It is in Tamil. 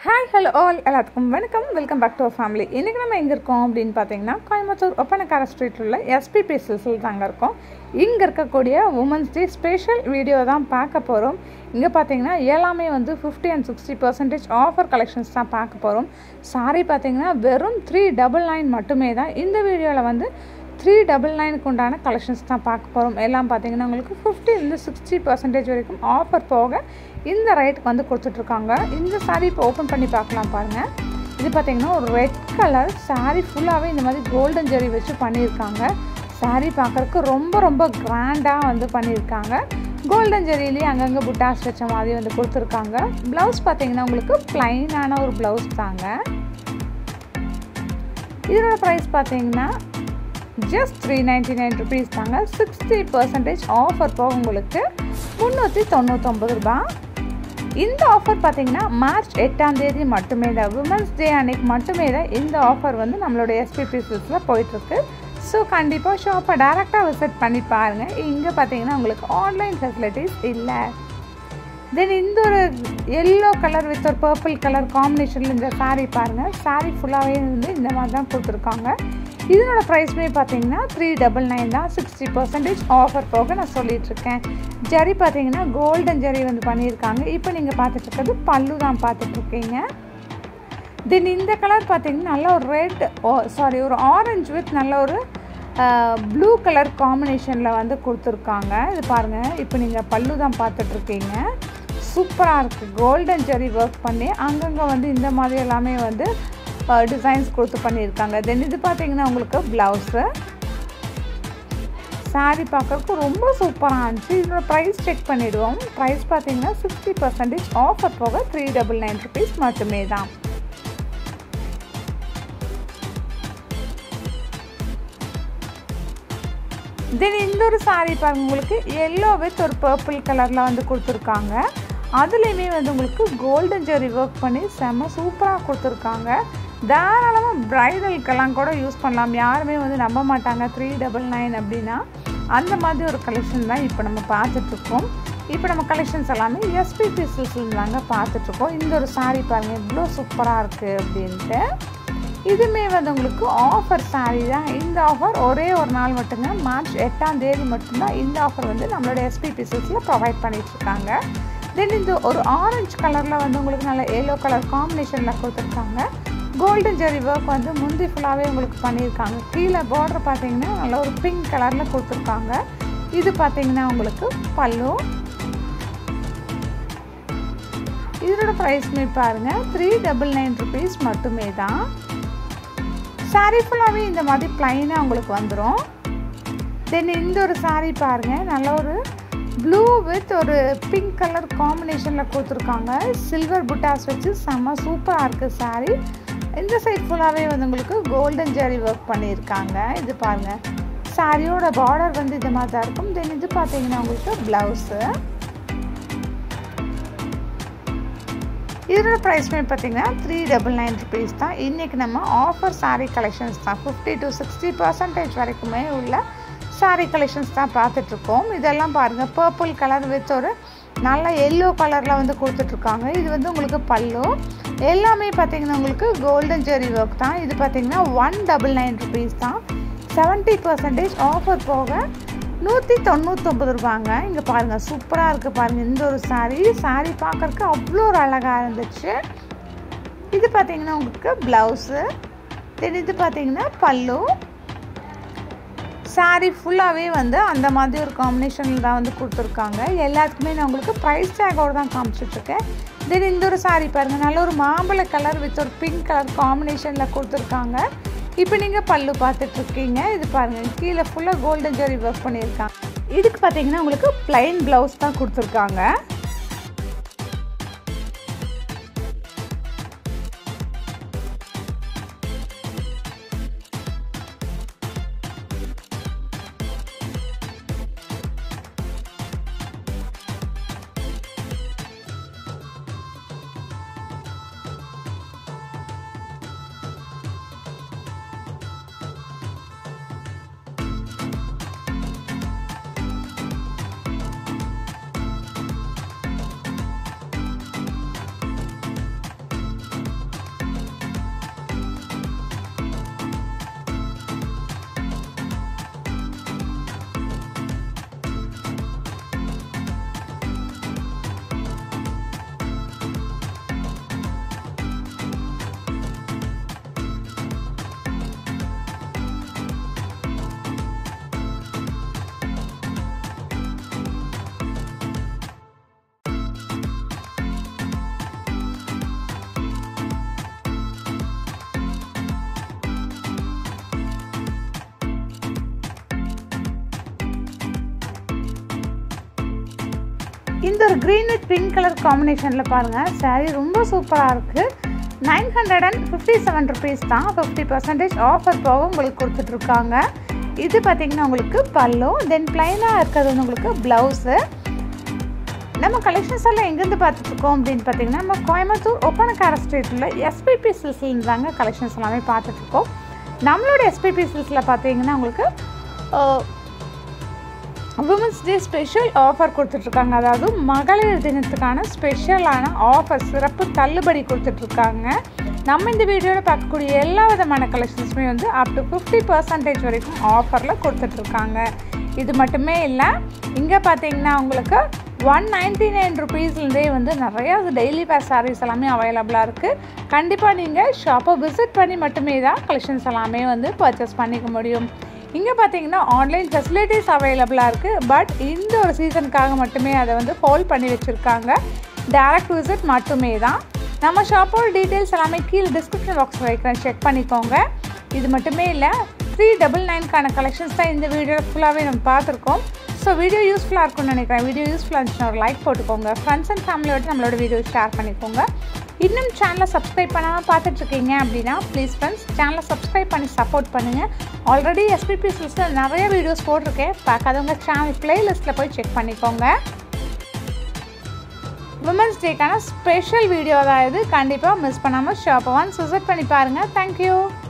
ஹாய் ஹலோ ஆல் எல்லாத்துக்கும் வணக்கம் welcome back to our family இன்றைக்கி நம்ம எங்கே இருக்கோம் அப்படின்னு பார்த்தீங்கன்னா கோயம்புத்தூர் ஒப்பனக்கார ஸ்ட்ரீட்டில் உள்ள எஸ்பிபி சில்ஸில் தாங்க இருக்கோம் இங்கே இருக்கக்கூடிய உமன்ஸ் டே ஸ்பெஷல் வீடியோ தான் பார்க்க போகிறோம் இங்கே பார்த்தீங்கன்னா எல்லாமே வந்து fifty and sixty percentage offer collections தான் பார்க்க போகிறோம் சாரி பார்த்தீங்கன்னா வெறும் த்ரீ டபுள் நைன் மட்டுமே தான் இந்த வீடியோவில் வந்து த்ரீ டபுள் நைனுக்கு உண்டான கலெக்ஷன்ஸ் தான் பார்க்க போகிறோம் எல்லாம் பார்த்தீங்கன்னா உங்களுக்கு ஃபிஃப்டிலேருந்து சிக்ஸ்டி பர்சன்டேஜ் வரைக்கும் ஆஃபர் போக இந்த ரேட்டுக்கு வந்து கொடுத்துட்ருக்காங்க இந்த சாரீ இப்போ ஓப்பன் பண்ணி பார்க்கலாம் பாருங்கள் இது பார்த்தீங்கன்னா ஒரு ரெட் கலர் சாரீ ஃபுல்லாகவே இந்த மாதிரி கோல்டன் ஜெரி வச்சு பண்ணியிருக்காங்க சாரீ பார்க்குறதுக்கு ரொம்ப ரொம்ப கிராண்டாக வந்து பண்ணியிருக்காங்க கோல்டன் ஜெரிலேயே அங்கங்கே புட்டாஸ் வச்ச மாதிரி வந்து கொடுத்துருக்காங்க ப்ளவுஸ் பார்த்தீங்கன்னா உங்களுக்கு ப்ளைனான ஒரு ப்ளவுஸ் தாங்க இதோட ப்ரைஸ் பார்த்தீங்கன்னா just three ninety nine rupees தாங்க சிக்ஸ்டி பர்சன்டேஜ் ஆஃபர் போக உங்களுக்கு முந்நூற்றி தொண்ணூற்றொம்பது ரூபா இந்த ஆஃபர் பார்த்தீங்கன்னா மார்ச் எட்டாம் தேதி மட்டுமே தான் உமன்ஸ் டே அன்னைக்கு மட்டுமே தான் இந்த ஆஃபர் வந்து நம்மளோட எஸ்பிபி சில்ஸில் போயிட்டுருக்கு ஸோ கண்டிப்பாக ஷாப்பை டேரெக்டாக விசிட் பண்ணி பாருங்கள் இங்கே பார்த்தீங்கன்னா உங்களுக்கு ஆன்லைன் ஃபெசிலிட்டிஸ் இல்லை தென் இந்த ஒரு எல்லோ கலர் வித் ஒரு பர்பிள் கலர் காம்பினேஷனில் இந்த சாரீ பாருங்கள் சாரீ ஃபுல்லாகவே வந்து இந்த மாதிரி தான் கொடுத்துருக்காங்க இதனோட ப்ரைஸ்மே பார்த்தீங்கன்னா த்ரீ டபுள் நைன் தான் சிக்ஸ்டி பர்சன்டேஜ் ஆஃபர் போக நான் சொல்லிகிட்ருக்கேன் ஜரி பார்த்தீங்கன்னா கோல்டன் ஜரி வந்து பண்ணியிருக்காங்க இப்போ நீங்கள் பார்த்துட்ருக்கிறது பல்லு தான் பார்த்துட்ருக்கீங்க தென் இந்த கலர் பார்த்தீங்கன்னா நல்ல ஒரு ரெட் ஓ சாரி ஒரு ஆரஞ்சு வித் நல்ல ஒரு ப்ளூ கலர் காம்பினேஷனில் வந்து கொடுத்துருக்காங்க இது பாருங்கள் இப்போ நீங்கள் பல்லு தான் பார்த்துட்ருக்கீங்க சூப்பராக இருக்குது கோல்டன் ஜெரி ஒர்க் பண்ணி அங்கங்கே வந்து இந்த மாதிரி எல்லாமே வந்து டிசைன்ஸ் கொடுத்து பண்ணியிருக்காங்க தென் இது பார்த்தீங்கன்னா உங்களுக்கு ப்ளவுஸு சாரீ பார்க்குறதுக்கு ரொம்ப சூப்பராக இருந்துச்சு இதோட ப்ரைஸ் செக் பண்ணிவிடுவோம் ப்ரைஸ் பார்த்தீங்கன்னா சிக்ஸ்டி பர்சன்டேஜ் ஆஃபர் போக த்ரீ டபுள் நைன் ருபீஸ் மட்டுமே தான் தென் இந்த ஒரு சாரீ பாருங்க உங்களுக்கு எல்லோ வித் ஒரு பர்பிள் கலரில் வந்து கொடுத்துருக்காங்க அதுலேயுமே வந்து உங்களுக்கு கோல்டன் ஜெரி ஒர்க் பண்ணி செம்ம சூப்பராக கொடுத்துருக்காங்க தாராளமாக ப்ரைடலுக்கெல்லாம் கூட யூஸ் பண்ணலாம் யாருமே வந்து நம்ப மாட்டாங்க த்ரீ டபுள் நைன் அப்படின்னா அந்த மாதிரி ஒரு கலெக்ஷன் தான் இப்போ நம்ம பார்த்துட்ருக்கோம் இப்போ நம்ம கலெக்ஷன்ஸ் எல்லாமே எஸ்பிபி சில்ஸ்ல தாங்க பார்த்துட்ருக்கோம் இந்த ஒரு சாரீ பாருங்கள் இவ்வளோ சூப்பராக இருக்குது அப்படின்ட்டு இதுவுமே வந்து உங்களுக்கு ஆஃபர் சாரீ தான் இந்த ஆஃபர் ஒரே ஒரு நாள் மட்டுங்க மார்ச் எட்டாம் தேதி மட்டும்தான் இந்த ஆஃபர் வந்து நம்மளோட எஸ்பிபி சில்ஸில் ப்ரொவைட் பண்ணிகிட்ருக்காங்க தென் இந்த ஒரு ஆரஞ்சு கலரில் வந்து உங்களுக்கு நல்ல எல்லோ கலர் காம்பினேஷனில் கொடுத்துருக்காங்க கோல்டன் ஜெரி ஒர்க் வந்து முந்தி ஃபுல்லாகவே உங்களுக்கு பண்ணியிருக்காங்க கீழே பார்டர் பார்த்தீங்கன்னா நல்ல ஒரு பிங்க் கலரில் கொடுத்துருக்காங்க இது பார்த்தீங்கன்னா உங்களுக்கு பல்லு இதோட ப்ரைஸ்மே பாருங்கள் த்ரீ டபுள் நைன் ருபீஸ் மட்டுமே தான் சாரீ ஃபுல்லாகவே இந்த மாதிரி ப்ளைனாக உங்களுக்கு வந்துடும் தென் இந்த ஒரு சாரீ பாருங்கள் நல்ல ஒரு ப்ளூ வித் ஒரு பிங்க் கலர் காம்பினேஷனில் கொடுத்துருக்காங்க சில்வர் புட்டாஸ் வச்சு செம்ம சூப்பராக இருக்குது சாரீ இந்த சைட் ஃபுல்லாகவே வந்து உங்களுக்கு கோல்டன் ஜெரி ஒர்க் பண்ணியிருக்காங்க இது பாருங்கள் சாரியோட பார்டர் வந்து இது மாதிரி தான் இருக்கும் தென் இது பார்த்தீங்கன்னா உங்களுக்கு ப்ளவுஸு இதோட ப்ரைஸ்மே பார்த்தீங்கன்னா த்ரீ டபுள் நைன் ருபீஸ் தான் இன்றைக்கி நம்ம ஆஃபர் சாரீ கலெக்ஷன்ஸ் தான் ஃபிஃப்டி டு சிக்ஸ்டி பர்சன்டேஜ் வரைக்குமே உள்ள சாரீ கலெக்ஷன்ஸ் தான் பார்த்துட்ருக்கோம் இதெல்லாம் பாருங்கள் பர்பிள் கலர் வித் ஒரு நல்ல எல்லோ கலரில் வந்து கொடுத்துட்ருக்காங்க இது வந்து உங்களுக்கு பல்லு எல்லாமே பார்த்தீங்கன்னா உங்களுக்கு கோல்டன் ஜெரி ஒர்க் தான் இது பார்த்தீங்கன்னா ஒன் டபுள் நைன் ருபீஸ் தான் செவன்ட்டி பர்சன்டேஜ் ஆஃபர் போக நூற்றி தொண்ணூற்றொம்பது ரூபாங்க இங்கே பாருங்கள் சூப்பராக இருக்குது பாருங்கள் இந்த ஒரு சாரீ சாரீ பார்க்குறக்கு அவ்வளோ ஒரு அழகாக இருந்துச்சு இது பார்த்தீங்கன்னா உங்களுக்கு ப்ளவுஸு தென் இது பார்த்தீங்கன்னா பல்லு சாரீ ஃபுல்லாகவே வந்து அந்த மாதிரி ஒரு காம்பினேஷனில் தான் வந்து கொடுத்துருக்காங்க எல்லாத்துக்குமே நான் உங்களுக்கு ப்ரைஸ் டேக்கோடு தான் காமிச்சிட்ருக்கேன் தென் இந்த ஒரு சாரீ பாருங்கள் நல்ல ஒரு மாம்பழ கலர் வித் ஒரு பிங்க் கலர் காம்பினேஷனில் கொடுத்துருக்காங்க இப்போ நீங்கள் பல்லு பார்த்துட்ருக்கீங்க இது பாருங்கள் கீழே ஃபுல்லாக கோல்டன் ஜெரி ஒர்க் பண்ணியிருக்காங்க இதுக்கு பார்த்தீங்கன்னா உங்களுக்கு ப்ளைன் ப்ளவுஸ் தான் கொடுத்துருக்காங்க இந்த ஒரு க்ரீன் வித் பிங்க் கலர் காம்பினேஷனில் பாருங்கள் சாரீ ரொம்ப சூப்பராக இருக்குது nine hundred and fifty seven rupees தான் ஃபிஃப்டி பர்சன்டேஜ் ஆஃபர் போக உங்களுக்கு கொடுத்துட்ருக்காங்க இது பார்த்திங்கன்னா உங்களுக்கு பல்லு தென் ப்ளைனாக இருக்கிறது வந்து உங்களுக்கு ப்ளவுஸு நம்ம கலெக்ஷன்ஸ் எல்லாம் எங்கேருந்து பார்த்துட்ருக்கோம் அப்படின்னு பார்த்தீங்கன்னா நம்ம கோயம்புத்தூர் ஒப்பனக்கார ஸ்ட்ரீட்டில் எஸ்பிபி சில்ஸ்லேருந்து தாங்க கலெக்ஷன்ஸ் எல்லாமே பார்த்துட்ருக்கோம் நம்மளோட எஸ்பிபி சில்ஸில் பார்த்தீங்கன்னா உங்களுக்கு உமன்ஸ் டே ஸ்பெஷல் ஆஃபர் கொடுத்துட்ருக்காங்க அதாவது மகளிர் தினத்துக்கான ஸ்பெஷலான ஆஃபர் சிறப்பு தள்ளுபடி கொடுத்துட்ருக்காங்க நம்ம இந்த வீடியோவில் பார்க்கக்கூடிய எல்லா விதமான கலெக்ஷன்ஸுமே வந்து அப் டு ஃபிஃப்டி பர்சன்டேஜ் வரைக்கும் ஆஃபரில் கொடுத்துட்ருக்காங்க இது மட்டுமே இல்லை இங்கே பார்த்தீங்கன்னா உங்களுக்கு ஒன் நைன்டி நைன் ருபீஸ்லேருந்தே வந்து நிறையா டெய்லி வேர் சாரீஸ் எல்லாமே அவைலபிளாக இருக்குது கண்டிப்பாக நீங்கள் ஷாப்பை விசிட் பண்ணி மட்டுமே தான் கலெக்ஷன்ஸ் எல்லாமே வந்து பர்ச்சேஸ் பண்ணிக்க முடியும் இங்கே பார்த்தீங்கன்னா ஆன்லைன் ஃபெசிலிட்டிஸ் அவைலபிளாக இருக்குது பட் இந்த ஒரு சீசனுக்காக மட்டுமே அதை வந்து ஹோல்ட் பண்ணி வச்சுருக்காங்க டேரக்ட் விசிட் மட்டுமே தான் நம்ம ஷாப்போட டீட்டெயில்ஸ் எல்லாமே கீழே டிஸ்கிரிப்ஷன் பாக்ஸில் வைக்கிறேன் செக் பண்ணிக்கோங்க இது மட்டுமே இல்லை த்ரீ டபுள் நைன்க்கான கலெக்ஷன்ஸ் தான் இந்த வீடியோ ஃபுல்லாகவே நம்ம பார்த்துருக்கோம் ஸோ வீடியோ யூஸ்ஃபுல்லாக இருக்கும்னு நினைக்கிறேன் வீடியோ யூஸ்ஃபுல்லாக இருந்துச்சுன்னா ஒரு லைக் போட்டுக்கோங்க ஃப்ரெண்ட்ஸ் அண்ட் ஃபேமிலியோட நம்மளோட வீடியோ ஷேர் பண்ணிக்கோங்க இன்னும் சேனலை சப்ஸ்கிரைப் பண்ணாமல் பார்த்துட்ருக்கீங்க அப்படின்னா ப்ளீஸ் ஃப்ரெண்ட்ஸ் சேனலை சப்ஸ்கிரைப் பண்ணி சப்போர்ட் பண்ணுங்கள் ஆல்ரெடி எஸ்பிபி சில்ஸில் நிறைய வீடியோஸ் போட்டிருக்கேன் பார்க்காதவங்க சேனல் ப்ளேலிஸ்ட்டில் போய் செக் பண்ணிக்கோங்க உமன்ஸ் டேக்கான ஸ்பெஷல் வீடியோ தான் இது கண்டிப்பாக மிஸ் பண்ணாமல் ஷாப்பை ஒன்ஸ் விசிட் பண்ணி பாருங்கள் தேங்க்யூ